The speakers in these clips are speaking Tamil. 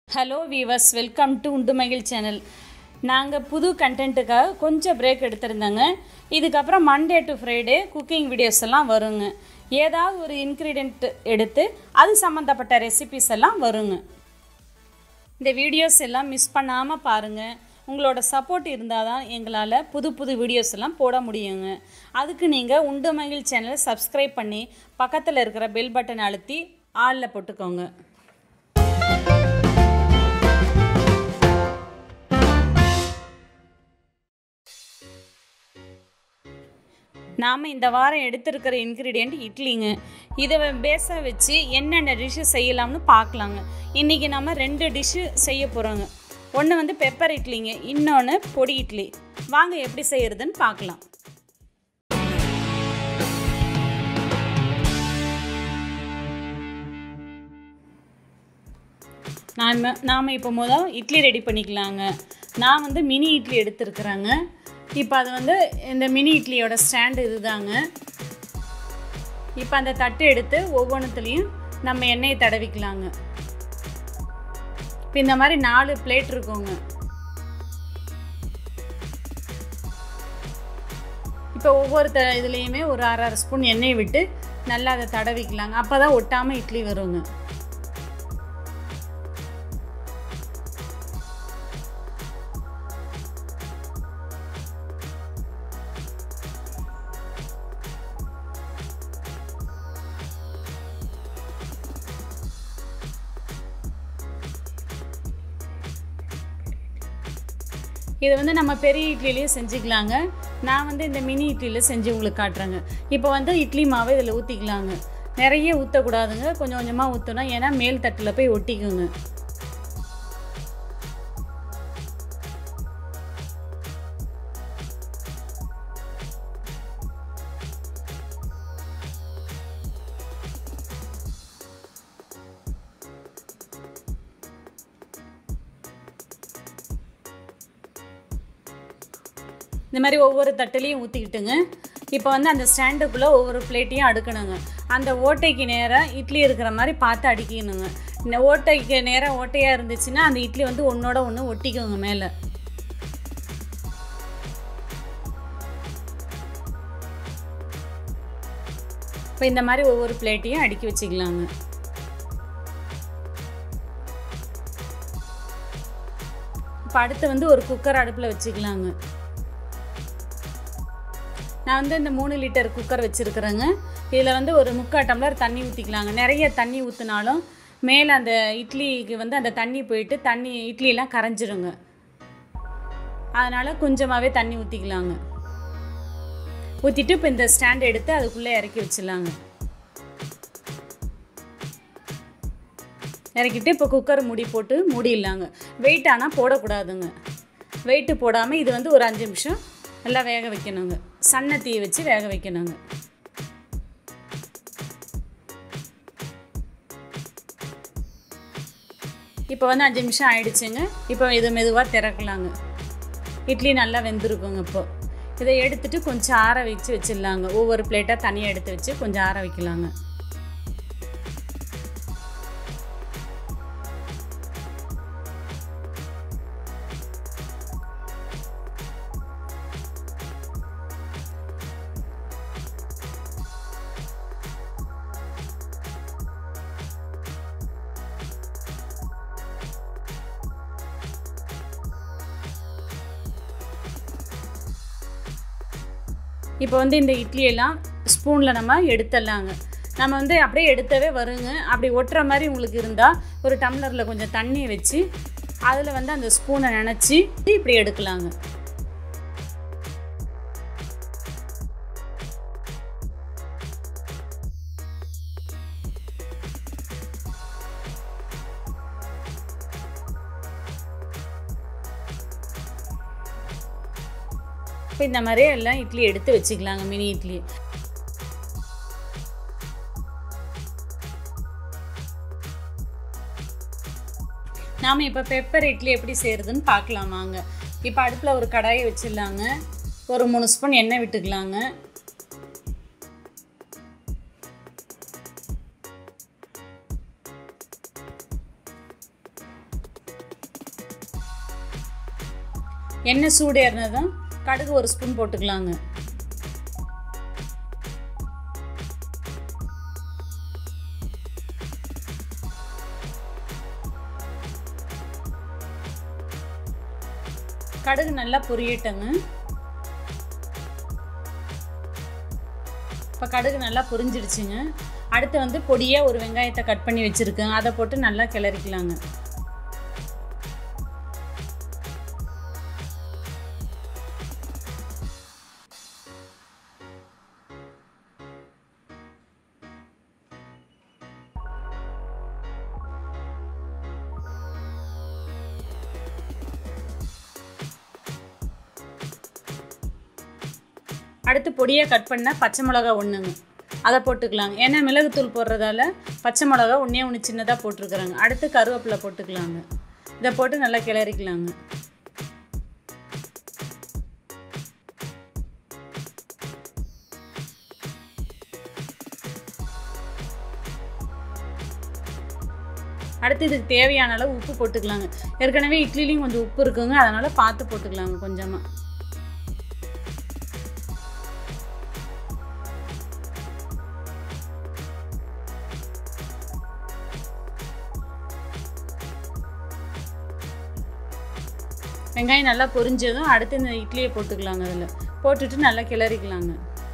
hello viewers welcome to Undumagizh channel நாங்கள் புது கண்டென்ட்டுக்காக கொஞ்சம் பிரேக் எடுத்திருந்தோங்க இதுக்கப்புறம் Monday to Friday cooking videos எல்லாம் வருங்க ஏதாவது ஒரு இன்க்ரீடியண்ட் எடுத்து அது சம்மந்தப்பட்ட ரெசிபிஸ் எல்லாம் வருங்க இந்த வீடியோஸ் எல்லாம் மிஸ் பண்ணாமல் பாருங்கள் உங்களோட சப்போர்ட் இருந்தால் தான் எங்களால் புது புது வீடியோஸ் எல்லாம் போட முடியுங்க அதுக்கு நீங்கள் உண்டு மகிழ் சேனலை சப்ஸ்கிரைப் பண்ணி பக்கத்தில் இருக்கிற பெல் பட்டன் அழுத்தி ஆளில் போட்டுக்கோங்க நாம் இந்த வாரம் எடுத்திருக்கிற இன்க்ரீடியண்ட் இட்லிங்க இதை பேஸாக வச்சு என்னென்ன டிஷ்ஷு செய்யலாம்னு பார்க்கலாங்க இன்றைக்கி நம்ம ரெண்டு டிஷ்ஷு செய்ய போகிறோங்க ஒன்று வந்து பெப்பர் இட்லிங்க இன்னொன்று பொடி இட்லி வாங்க எப்படி செய்கிறதுன்னு பார்க்கலாம் நாம் நாம் இப்போ முதல் இட்லி ரெடி பண்ணிக்கலாங்க நான் வந்து மினி இட்லி எடுத்துருக்குறேங்க இப்போ அது வந்து இந்த மினி இட்லியோட ஸ்டாண்டு இதுதாங்க இப்போ அந்த தட்டு எடுத்து ஒவ்வொன்றுத்துலேயும் நம்ம எண்ணெயை தடவிக்கலாங்க இப்போ இந்த மாதிரி நாலு பிளேட் இருக்குங்க இப்போ ஒவ்வொரு த இதுலேயுமே ஒரு அரை அரை ஸ்பூன் எண்ணெய் விட்டு நல்லா அதை தடவிக்கலாங்க அப்போ தான் ஒட்டாமல் இட்லி வருங்க இது வந்து நம்ம பெரிய இட்லிலேயே செஞ்சுக்கலாங்க நான் வந்து இந்த மினி இட்லியில் செஞ்சு உங்களுக்கு காட்டுறேங்க இப்போ வந்து இட்லி மாவை இதில் ஊற்றிக்கலாங்க நிறைய ஊற்றக்கூடாதுங்க கொஞ்சம் கொஞ்சமாக ஊற்றணும் ஏன்னா மேல் தட்டில் போய் ஒட்டிக்குங்க இந்த மாதிரி ஒவ்வொரு தட்டுலேயும் ஊற்றிக்கிட்டுங்க இப்போ வந்து அந்த ஸ்டாண்டுக்குள்ளே ஒவ்வொரு பிளேட்டையும் அடுக்கணுங்க அந்த ஓட்டைக்கு நேராக இட்லி இருக்கிற மாதிரி பார்த்து அடிக்கணுங்க இந்த ஓட்டைக்கு நேராக ஓட்டையாக இருந்துச்சுன்னா அந்த இட்லி வந்து ஒன்றோட ஒன்று ஒட்டிக்குங்க மேலே இப்போ இந்த மாதிரி ஒவ்வொரு பிளேட்டையும் அடுக்கி வச்சுக்கலாங்க இப்போ அடுத்து வந்து ஒரு குக்கர் அடுப்பில் வச்சுக்கலாங்க நான் வந்து இந்த மூணு லிட்டர் குக்கர் வச்சுருக்குறேங்க இதில் வந்து ஒரு முக்கால் டம்ளர் தண்ணி ஊற்றிக்கலாங்க நிறைய தண்ணி ஊற்றினாலும் மேலே அந்த இட்லிக்கு வந்து அந்த தண்ணி போயிட்டு தண்ணி இட்லியெல்லாம் கரைஞ்சிருங்க அதனால் கொஞ்சமாகவே தண்ணி ஊற்றிக்கலாங்க ஊற்றிட்டு இப்போ இந்த ஸ்டாண்ட் எடுத்து அதுக்குள்ளே இறக்கி வச்சிடலாங்க இறக்கிட்டு இப்போ குக்கர் மூடி போட்டு மூடிடலாங்க வெயிட் ஆனால் போடக்கூடாதுங்க வெயிட்டு போடாமல் இது வந்து ஒரு அஞ்சு நிமிஷம் நல்லா வேக வைக்கணுங்க சன்ன தீ வச்சு வேக வைக்கணுங்க இப்போ வந்து அஞ்சு நிமிஷம் ஆயிடுச்சுங்க இப்போ இது மெதுவாக திறக்கலாங்க இட்லி நல்லா வெந்திருக்குங்க இப்போ இதை எடுத்துட்டு கொஞ்சம் ஆற வச்சு வச்சிடலாங்க ஒவ்வொரு பிளேட்டாக தனியாக எடுத்து வச்சு கொஞ்சம் ஆற வைக்கலாங்க இப்போ வந்து இந்த இட்லியெல்லாம் ஸ்பூனில் நம்ம எடுத்துடலாங்க நம்ம வந்து அப்படியே எடுத்தவே வருங்க அப்படி ஒட்டுற மாதிரி உங்களுக்கு இருந்தால் ஒரு டம்ளரில் கொஞ்சம் தண்ணி வச்சு அதில் வந்து அந்த ஸ்பூனை நினச்சி இப்படி எடுக்கலாங்க இப்போ இந்த மாதிரி எல்லாம் இட்லி எடுத்து வச்சுக்கலாங்க மினி இட்லி நாம் இப்போ பெப்பர் இட்லி எப்படி செய்கிறதுன்னு பார்க்கலாமாங்க இப்போ அடுப்பில் ஒரு கடாயை வச்சிடலாங்க ஒரு மூணு ஸ்பூன் எண்ணெய் விட்டுக்கலாங்க எண்ணெய் சூடு ஏறினதும் கடுகு ஒரு ஸ்பூன் போட்டுக்கலாங்க கடுகு நல்லா பொரியட்டங்க இப்போ கடுகு நல்லா பொரிஞ்சிடுச்சுங்க அடுத்து வந்து பொடியாக ஒரு வெங்காயத்தை கட் பண்ணி வச்சுருக்கேன் அதை போட்டு நல்லா கிளறிக்கலாங்க அடுத்து பொடியாக கட் பண்ண பச்சை மிளகா ஒன்றுங்க அதை போட்டுக்கலாங்க ஏன்னா மிளகுத்தூள் போடுறதால பச்சை மிளகா ஒன்றே ஒன்று சின்னதாக போட்டிருக்குறாங்க அடுத்து கருவேப்பிலை போட்டுக்கலாங்க இதை போட்டு நல்லா கிளறிக்கலாங்க அடுத்து இதுக்கு தேவையான அளவு உப்பு போட்டுக்கலாங்க ஏற்கனவே இட்லிலையும் கொஞ்சம் உப்பு இருக்குங்க அதனால் பார்த்து போட்டுக்கலாங்க கொஞ்சமாக வெங்காயம் நல்லா பொரிஞ்சதும் அடுத்து இந்த இட்லியை போட்டுக்கலாங்க அதில் போட்டுட்டு நல்லா கிளறிக்கலாங்க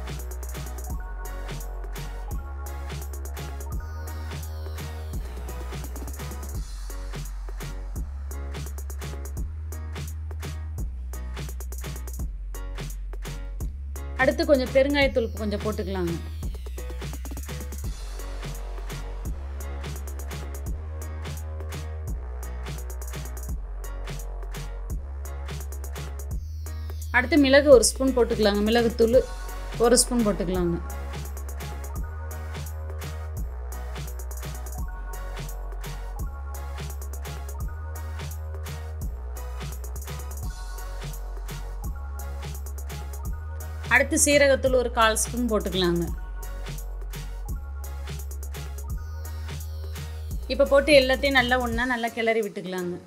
அடுத்து கொஞ்சம் பெருங்காயத்தூள் கொஞ்சம் போட்டுக்கலாங்க அடுத்து மிளகு ஒரு ஸ்பூன் போட்டுக்கலாங்க மிளகுத்தூள் ஒரு ஸ்பூன் போட்டுக்கலாங்க அடுத்து சீரகத்தூள் ஒரு கால் ஸ்பூன் போட்டுக்கலாங்க இப்போ போட்டு எல்லாத்தையும் நல்லா ஒன்றா நல்லா கிளறி விட்டுக்கலாங்க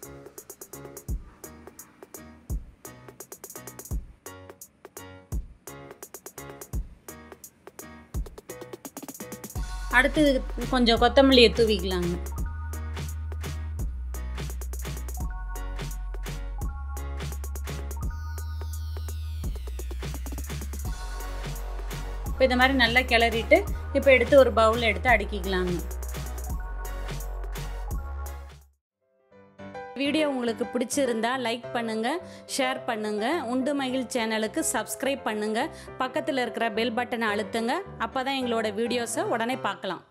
அடுத்து கொஞ்சம் கொத்தமல்லியை தூவிக்கலாங்க இப்போ இந்த மாதிரி நல்லா கிளறிட்டு இப்போ எடுத்து ஒரு பவுலில் எடுத்து அடுக்கிக்கலாங்க வீடியோ உங்களுக்கு பிடிச்சிருந்தா லைக் பண்ணுங்க ஷேர் பண்ணுங்க உண்டு மகிழ் சேனலுக்கு சப்ஸ்கிரைப் பண்ணுங்க பக்கத்தில் இருக்கிற பெல் பட்டனை அழுத்துங்க அப்போ தான் எங்களோட வீடியோஸை உடனே பார்க்கலாம்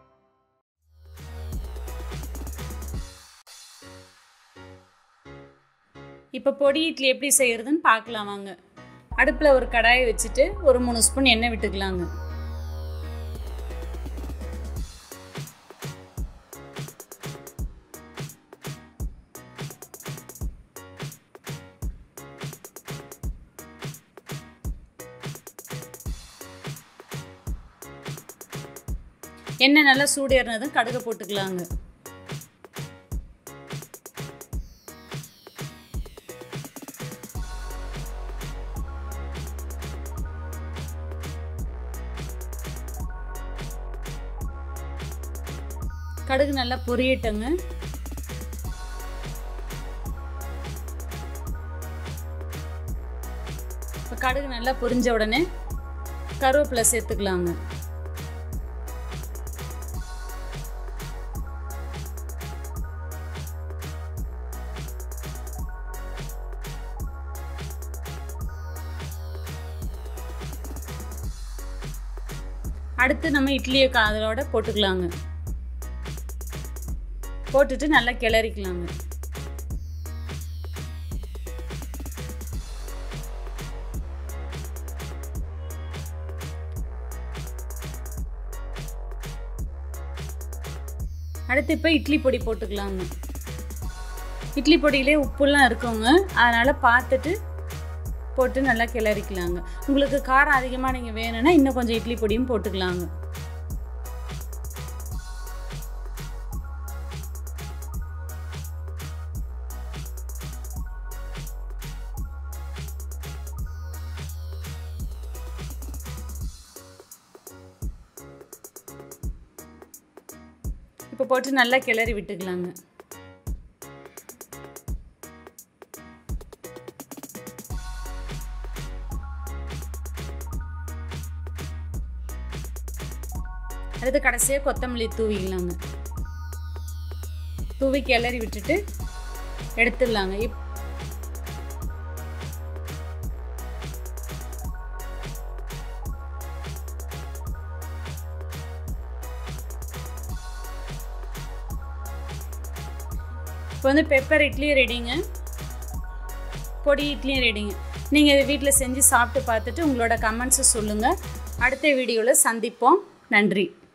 இப்போ பொடி இட்லி எப்படி செய்யறதுன்னு பார்க்கலாம் வாங்க அடுப்பில் ஒரு கடாயை வச்சுட்டு ஒரு மூணு ஸ்பூன் எண்ணெய் விட்டுக்கலாங்க எண்ணெய் நல்லா சூடேறினதும் கடுகு போட்டுக்கலாங்க கடுகு நல்லா பொரியட்டுங்க இப்போ கடுகு நல்லா பொரிஞ்ச உடனே கருவேப்பிலை சேர்த்துக்கலாங்க அடுத்து நம்ம இட்லியை அதோட போட்டுக்கலாங்க போட்டுட்டு நல்லா கிளறிக்கலாங்க அடுத்து இப்போ இட்லி பொடி போட்டுக்கலாங்க இட்லி பொடியிலே உப்புலாம் இருக்குங்க அதனால் பார்த்துட்டு போட்டு நல்லா கிளறிக்கலாங்க உங்களுக்கு காரம் அதிகமாக நீங்கள் வேணும்னா இன்னும் கொஞ்சம் இட்லி பொடியும் போட்டுக்கலாங்க இப்போ போட்டு நல்லா கிளறி விட்டுக்கலாங்க அடுத்து கடைசியாக கொத்தமல்லி தூவிக்கலாங்க தூவி கிளறி விட்டுட்டு எடுத்துடலாங்க இப் இப்போ வந்து பெப்பர் இட்லியும் ரெடிங்க பொடி இட்லியும் ரெடிங்க நீங்கள் இதை வீட்டில் செஞ்சு சாப்பிட்டு பார்த்துட்டு உங்களோட கமெண்ட்ஸை சொல்லுங்கள் அடுத்த வீடியோவில் சந்திப்போம் நன்றி